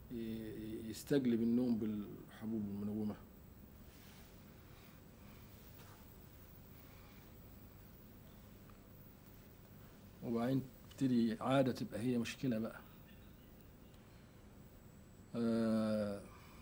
ي- يستجلب النوم بالحبوب المنومة وبعدين تبتدي عادة تبقى هي مشكلة بقى آه،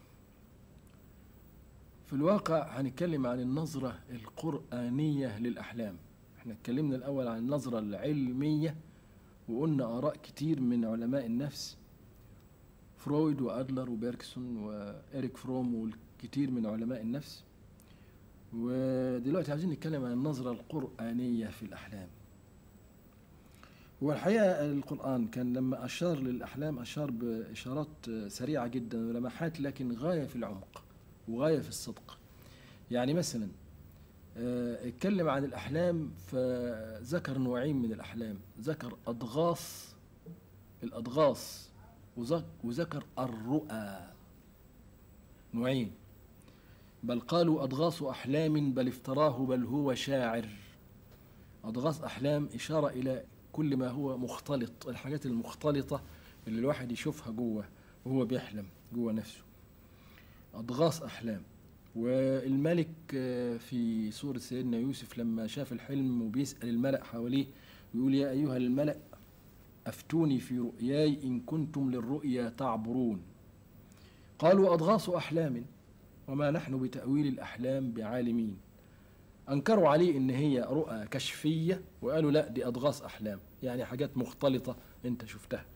في الواقع هنتكلم عن النظرة القرآنية للأحلام احنا اتكلمنا الأول عن النظرة العلمية وقلنا آراء كتير من علماء النفس فرويد وأدلر وبيركسون وإريك فروم والكثير من علماء النفس ودلوقتي عايزين نتكلم عن النظرة القرآنية في الأحلام والحقيقة القرآن كان لما أشار للأحلام أشار بإشارات سريعة جدا ولمحات لكن غاية في العمق وغاية في الصدق يعني مثلا آه، اتكلم عن الأحلام فذكر نوعين من الأحلام ذكر أضغاث الأضغاث وذك- وذكر الرؤى نوعين بل قالوا أضغاث أحلام بل افتراه بل هو شاعر أضغاث أحلام إشارة إلى كل ما هو مختلط الحاجات المختلطة اللي الواحد يشوفها جوه وهو بيحلم جوه نفسه أضغاث أحلام والملك آه، في سورة سيدنا يوسف لما شاف الحلم وبيسأل الملأ حواليه يقول يا أيها الملأ أفتوني في رؤياي إن كنتم للرؤيا تعبرون قالوا أضغاث أحلام وما نحن بتأويل الأحلام بعالمين أنكروا عليه إن هي رؤى كشفية وقالوا لا دي أضغاث أحلام يعني حاجات مختلطة أنت شفتها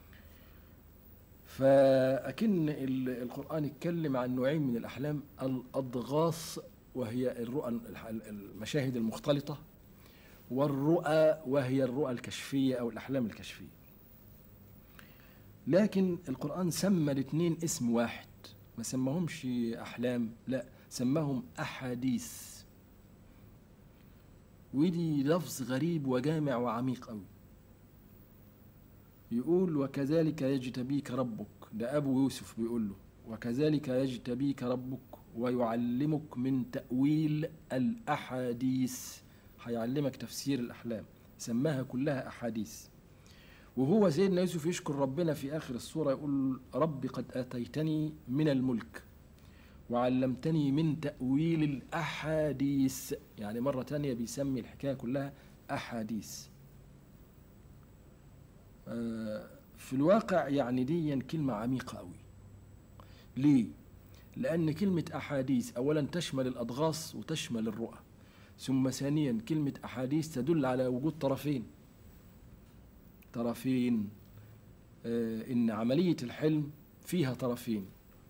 فأكن ال- القرآن اتكلم عن نوعين من الأحلام الأضغاث وهي الرؤى الح- المشاهد المختلطة والرؤى وهي الرؤى الكشفية أو الأحلام الكشفية لكن القرآن سمى الاثنين اسم واحد ما سماهمش أحلام لا سماهم أحاديث ودي لفظ غريب وجامع وعميق قوي يقول وكذلك يجتبيك ربك ده أبو يوسف بيقول له وكذلك يجتبيك ربك ويعلمك من تأويل الأحاديث هيعلمك تفسير الأحلام سماها كلها أحاديث وهو سيدنا يوسف يشكر ربنا في آخر السورة يقول رب قد آتيتني من الملك وعلمتني من تأويل الأحاديث يعني مرة تانية بيسمي الحكاية كلها أحاديث آه، في الواقع يعني دي كلمة عميقة أوي ليه؟ لأن كلمة أحاديث أولا تشمل الأضغاث وتشمل الرؤى ثم ثانيا كلمة أحاديث تدل على وجود طرفين طرفين آه، إن عملية الحلم فيها طرفين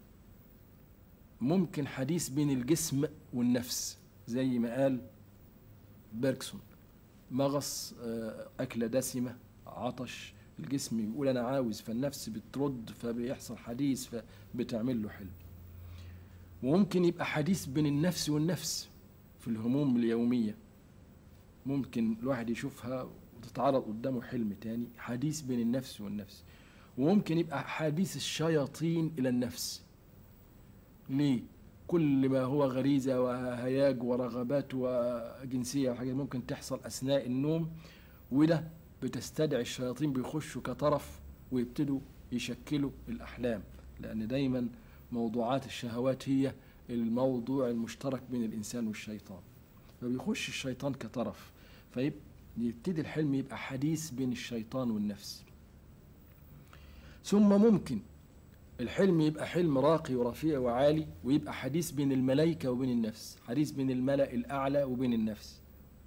ممكن حديث بين الجسم والنفس زي ما قال بيركسون مغص آه، أكلة دسمة عطش الجسم يقول أنا عاوز فالنفس بترد فبيحصل حديث فبتعمل له حلم وممكن يبقى حديث بين النفس والنفس في الهموم اليومية ممكن الواحد يشوفها وتتعرض قدامه حلم تاني حديث بين النفس والنفس وممكن يبقى حديث الشياطين إلى النفس ليه؟ كل ما هو غريزة وهياج ورغبات وجنسية وحاجات ممكن تحصل أثناء النوم وده بتستدعي الشياطين بيخشوا كطرف ويبتدوا يشكلوا الأحلام لأن دايما موضوعات الشهوات هي الموضوع المشترك بين الإنسان والشيطان فبيخش الشيطان كطرف فيبتدي الحلم يبقى حديث بين الشيطان والنفس ثم ممكن الحلم يبقى حلم راقي ورفيع وعالي ويبقى حديث بين الملائكة وبين النفس حديث بين الملأ الأعلى وبين النفس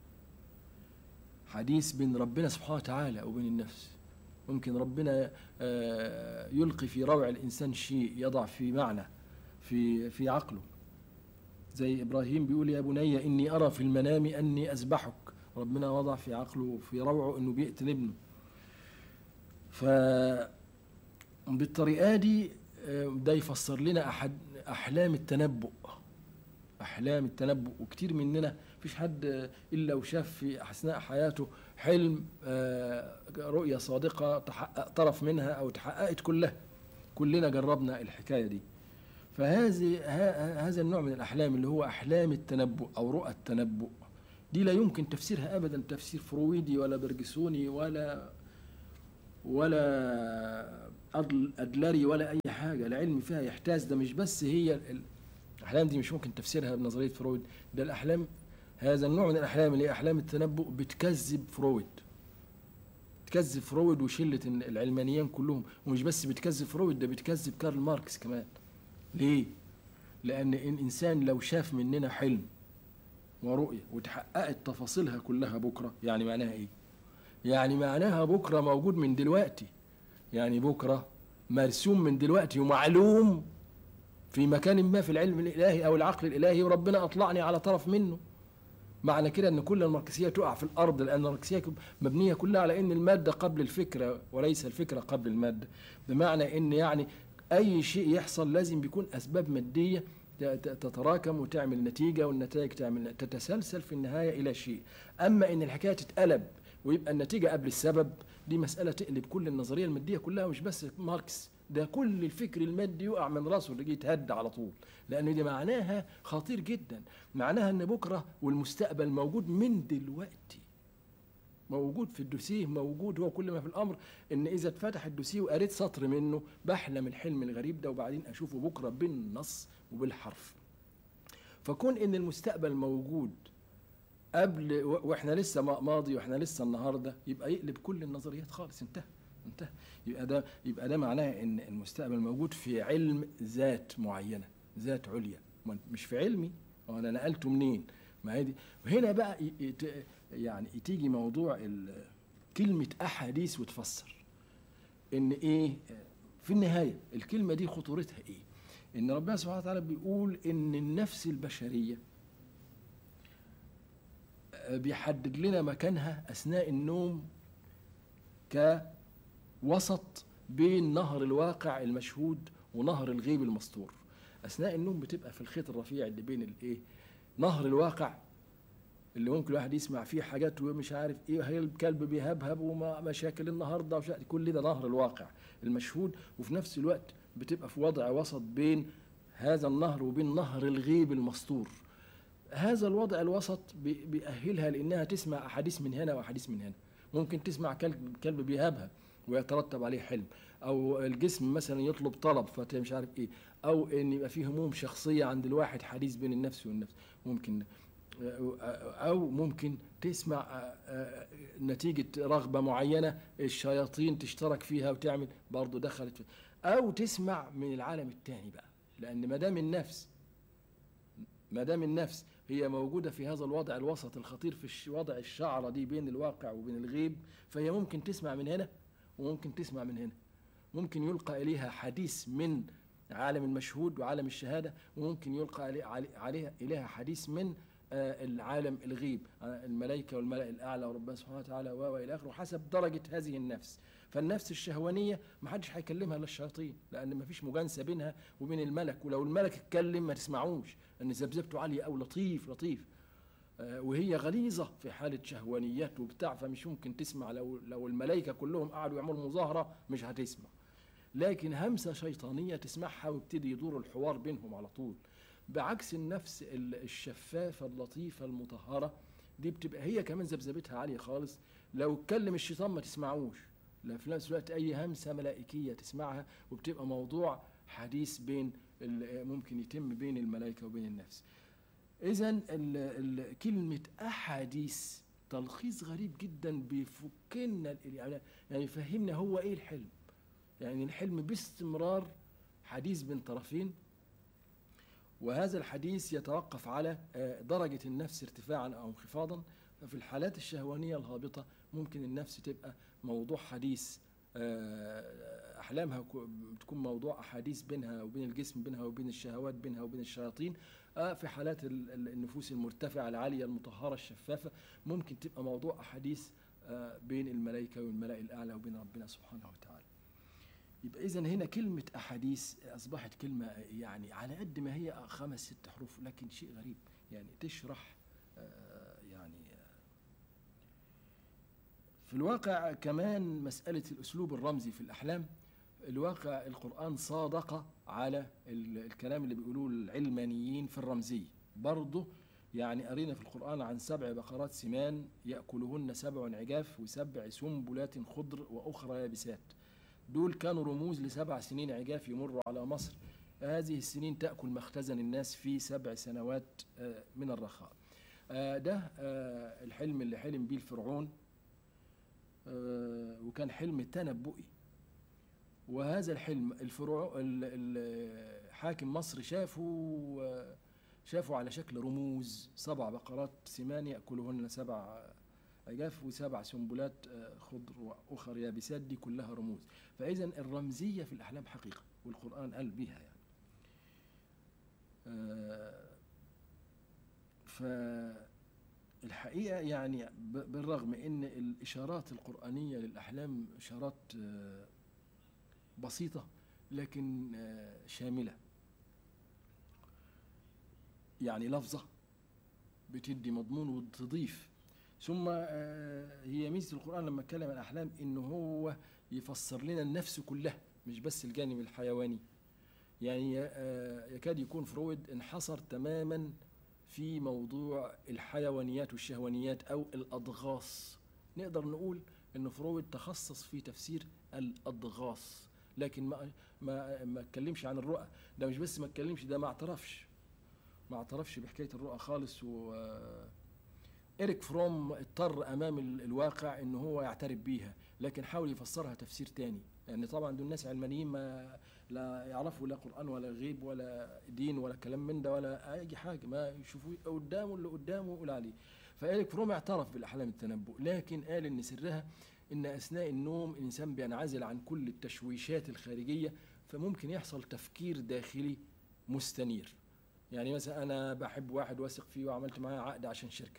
حديث بين ربنا سبحانه وتعالى وبين النفس ممكن ربنا آه، يلقي في روع الإنسان شيء يضع في معنى في في عقله زي إبراهيم بيقول يا بني إني أرى في المنام أني أذبحك ربنا وضع في عقله في روعه إنه بيقتل ابنه ف بالطريقة دي آه، ده يفسر لنا أحد أحلام التنبؤ أحلام التنبؤ وكتير مننا مفيش حد آه، إلا وشاف في أثناء حياته حلم آه، رؤية صادقة تحقق طرف منها أو تحققت كلها كلنا جربنا الحكاية دي فهذه ه- هذا النوع من الأحلام اللي هو أحلام التنبؤ أو رؤى التنبؤ دي لا يمكن تفسيرها أبدا تفسير فرويدي ولا برجسوني ولا ولا أدل- أدلري ولا أي حاجة العلم فيها يحتاج ده مش بس هي ال- ال- الأحلام دي مش ممكن تفسيرها بنظرية فرويد ده الأحلام هذا النوع من الأحلام اللي هي أحلام التنبؤ بتكذب فرويد بتكذب فرويد وشلة العلمانيين كلهم ومش بس بتكذب فرويد ده بتكذب كارل ماركس كمان ليه؟ لأن الإنسان لو شاف مننا حلم ورؤية وتحققت تفاصيلها كلها بكرة يعني معناها إيه؟ يعني معناها بكرة موجود من دلوقتي يعني بكرة مرسوم من دلوقتي ومعلوم في مكان ما في العلم الإلهي أو العقل الإلهي وربنا أطلعني على طرف منه معنى كده ان كل الماركسيه تقع في الارض لان الماركسيه مبنيه كلها على ان الماده قبل الفكره وليس الفكره قبل الماده بمعنى ان يعني اي شيء يحصل لازم بيكون اسباب ماديه ت- ت- تتراكم وتعمل نتيجه والنتائج تعمل تتسلسل في النهايه الى شيء اما ان الحكايه تتقلب ويبقى النتيجه قبل السبب دي مساله تقلب كل النظريه الماديه كلها مش بس ماركس ده كل الفكر المادي يقع من راسه اللي يتهد على طول لان دي معناها خطير جدا معناها ان بكره والمستقبل موجود من دلوقتي موجود في الدوسيه موجود هو كل ما في الامر ان اذا اتفتح الدوسيه وقريت سطر منه بحلم الحلم الغريب ده وبعدين اشوفه بكره بالنص وبالحرف فكون ان المستقبل موجود قبل و- واحنا لسه ما- ماضي واحنا لسه النهارده يبقى يقلب كل النظريات خالص انتهى انتهى يبقى ده يبقى ده معناه ان المستقبل موجود في علم ذات معينه ذات عليا ما- مش في علمي هو انا نقلته منين ما هي دي وهنا بقى ي- يت- يعني تيجي موضوع ال- كلمه احاديث وتفسر ان ايه في النهايه الكلمه دي خطورتها ايه ان ربنا سبحانه وتعالى بيقول ان النفس البشريه بيحدد لنا مكانها اثناء النوم كوسط بين نهر الواقع المشهود ونهر الغيب المستور اثناء النوم بتبقى في الخيط الرفيع اللي بين الايه نهر الواقع اللي ممكن الواحد يسمع فيه حاجات ومش عارف ايه هي الكلب بيهبهب وما مشاكل النهارده وشا... كل ده نهر الواقع المشهود وفي نفس الوقت بتبقى في وضع وسط بين هذا النهر وبين نهر الغيب المستور هذا الوضع الوسط بي- بيأهلها لأنها تسمع أحاديث من هنا وأحاديث من هنا ممكن تسمع كلب كلب بيهبهب ويترتب عليه حلم أو الجسم مثلا يطلب طلب فت- مش عارف إيه أو إن يبقى فيه هموم شخصية عند الواحد حديث بين النفس والنفس ممكن أو ممكن تسمع آه، آه، نتيجة رغبة معينة الشياطين تشترك فيها وتعمل برضه دخلت في أو تسمع من العالم التاني بقى لأن ما دام النفس ما دام النفس هي موجودة في هذا الوضع الوسط الخطير في الش- وضع الشعرة دي بين الواقع وبين الغيب فهي ممكن تسمع من هنا وممكن تسمع من هنا ممكن يلقى إليها حديث من عالم المشهود وعالم الشهادة وممكن يلقى علي- علي- عليها إليها حديث من آه، العالم الغيب آه، الملائكة والملأ الأعلى وربنا سبحانه وتعالى و- وإلى آخره حسب درجة هذه النفس فالنفس الشهوانية ما حدش هيكلمها إلا الشياطين لأن ما فيش مجانسة بينها وبين الملك ولو الملك اتكلم ما تسمعوش ان ذبذبته عاليه او لطيف لطيف آه، وهي غليظه في حاله شهوانيات وبتاع فمش ممكن تسمع لو لو الملائكه كلهم قعدوا يعملوا مظاهره مش هتسمع لكن همسه شيطانيه تسمعها ويبتدي يدور الحوار بينهم على طول بعكس النفس ال- الشفافه اللطيفه المطهره دي بتبقى هي كمان ذبذبتها عاليه خالص لو اتكلم الشيطان ما تسمعوش لا في نفس الوقت اي همسه ملائكيه تسمعها وبتبقى موضوع حديث بين ال- ممكن يتم بين الملائكه وبين النفس اذا كلمه احاديث تلخيص غريب جدا بيفكنا ال- يعني يعني يفهمنا هو ايه الحلم يعني الحلم باستمرار حديث بين طرفين وهذا الحديث يتوقف على آه، درجة النفس ارتفاعا أو انخفاضا ففي الحالات الشهوانية الهابطة ممكن النفس تبقى موضوع حديث آه، أحلامها كو- بتكون موضوع أحاديث بينها وبين الجسم بينها وبين الشهوات بينها وبين الشياطين آه، في حالات ال- ال- النفوس المرتفعة العالية المطهرة الشفافة ممكن تبقى موضوع أحاديث آه، بين الملائكة والملأ الأعلى وبين ربنا سبحانه وتعالى يبقى إذا هنا كلمة أحاديث أصبحت كلمة يعني على قد ما هي خمس ست حروف لكن شيء غريب يعني تشرح آه، يعني آه، في الواقع كمان مسألة الأسلوب الرمزي في الأحلام الواقع القرآن صادق على ال- الكلام اللي بيقولوه العلمانيين في الرمزية برضه يعني قرينا في القرآن عن سبع بقرات سمان يأكلهن سبع عجاف وسبع سنبلات خضر وأخرى يابسات دول كانوا رموز لسبع سنين عجاف يمروا على مصر هذه السنين تأكل مختزن الناس في سبع سنوات آه، من الرخاء آه، ده آه، الحلم اللي حلم بيه الفرعون آه، وكان حلم تنبؤي وهذا الحلم الفروع ال- ال- حاكم مصر شافه آه، شافه على شكل رموز سبع بقرات سمان يأكلهن سبع عجاف وسبع سنبلات آه، خضر وأخر يابسات دي كلها رموز فإذا الرمزية في الأحلام حقيقة والقرآن قال بها يعني آه، فالحقيقة يعني ب- بالرغم ان الاشارات القرآنية للأحلام اشارات آه، بسيطة لكن آه، شاملة يعني لفظة بتدي مضمون وتضيف ثم آه، هي ميزة القرآن لما اتكلم عن الأحلام إنه هو يفسر لنا النفس كلها مش بس الجانب الحيواني يعني آه، يكاد يكون فرويد انحصر تماما في موضوع الحيوانيات والشهوانيات أو الأضغاص نقدر نقول إن فرويد تخصص في تفسير الأضغاص لكن ما ما ما اتكلمش عن الرؤى ده مش بس ما اتكلمش ده ما اعترفش ما اعترفش بحكايه الرؤى خالص و إريك فروم اضطر أمام ال- الواقع إن هو يعترف بيها لكن حاول يفسرها تفسير تاني يعني طبعا دول ناس علمانيين ما لا يعرفوا لا قرآن ولا غيب ولا دين ولا كلام من ده ولا أي حاجة ما يشوفوا قدامه اللي قدامه يقول عليه فإريك فروم اعترف بالأحلام التنبؤ لكن قال إن سرها إن أثناء النوم الإنسان بينعزل عن كل التشويشات الخارجية فممكن يحصل تفكير داخلي مستنير يعني مثلا أنا بحب واحد واثق فيه وعملت معاه عقد عشان شركة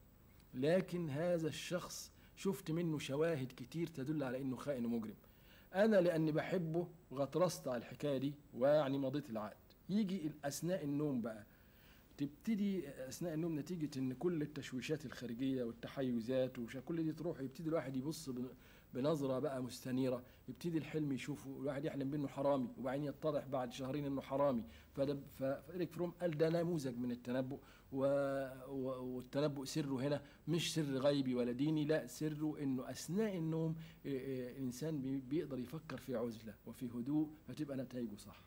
لكن هذا الشخص شفت منه شواهد كتير تدل على انه خائن ومجرم انا لاني بحبه غطرست على الحكايه دي ويعني مضيت العقد يجي اثناء النوم بقى تبتدي اثناء النوم نتيجه ان كل التشويشات الخارجيه والتحيزات وش كل دي تروح يبتدي الواحد يبص بن- بنظره بقى مستنيره يبتدي الحلم يشوفه الواحد يحلم بانه حرامي وبعدين يتضح بعد شهرين انه حرامي فده ف- فإيريك فروم قال ده نموذج من التنبؤ و... و... والتنبؤ سره هنا مش سر غيبي ولا ديني لا سره انه اثناء النوم إيه، إيه، الانسان بي- بيقدر يفكر في عزله وفي هدوء فتبقى نتائجه صح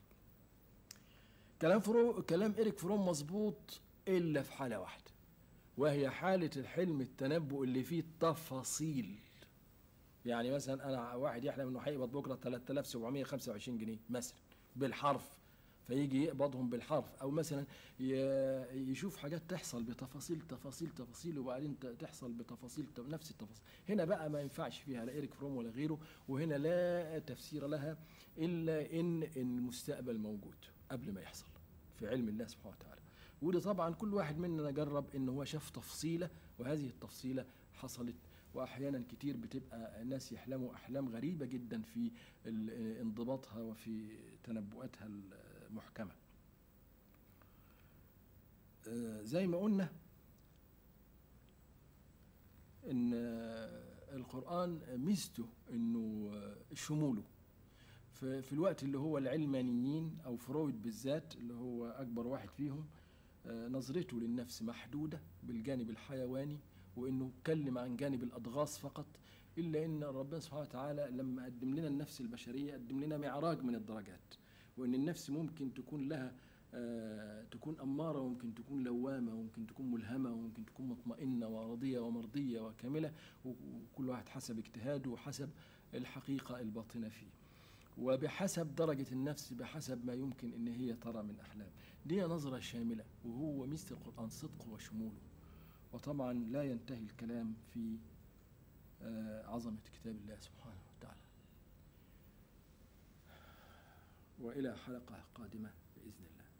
كلام فرو كلام إيريك فروم مظبوط إلا في حالة واحدة وهي حالة الحلم التنبؤ اللي فيه تفاصيل يعني مثلا أنا واحد يحلم إنه هيقبض بكرة 3725 جنيه مثلا بالحرف فيجي يقبضهم بالحرف او مثلا ي- يشوف حاجات تحصل بتفاصيل تفاصيل تفاصيل وبعدين ت- تحصل بتفاصيل ت- نفس التفاصيل هنا بقى ما ينفعش فيها لا ايريك فروم ولا غيره وهنا لا تفسير لها الا ان إن المستقبل موجود قبل ما يحصل في علم الله سبحانه وتعالى وده طبعا كل واحد مننا جرب ان هو شاف تفصيله وهذه التفصيله حصلت واحيانا كتير بتبقى الناس يحلموا احلام غريبه جدا في ال- انضباطها وفي تنبؤاتها المحكمه آه، زي ما قلنا ان آه، القران ميزته انه آه، شموله في في الوقت اللي هو العلمانيين او فرويد بالذات اللي هو اكبر واحد فيهم آه، نظرته للنفس محدوده بالجانب الحيواني وانه اتكلم عن جانب الاضغاص فقط الا ان ربنا سبحانه وتعالى لما قدم لنا النفس البشريه قدم لنا معراج من الدرجات وان النفس ممكن تكون لها آه، تكون اماره وممكن تكون لوامه وممكن تكون ملهمه وممكن تكون مطمئنه وراضيه ومرضيه وكامله وكل واحد حسب اجتهاده وحسب الحقيقه الباطنه فيه وبحسب درجة النفس بحسب ما يمكن ان هي ترى من احلام دي نظرة شاملة وهو ميزة القرآن صدقه وشموله وطبعا لا ينتهي الكلام في آه، عظمة كتاب الله سبحانه وتعالى وإلى حلقة قادمة بإذن الله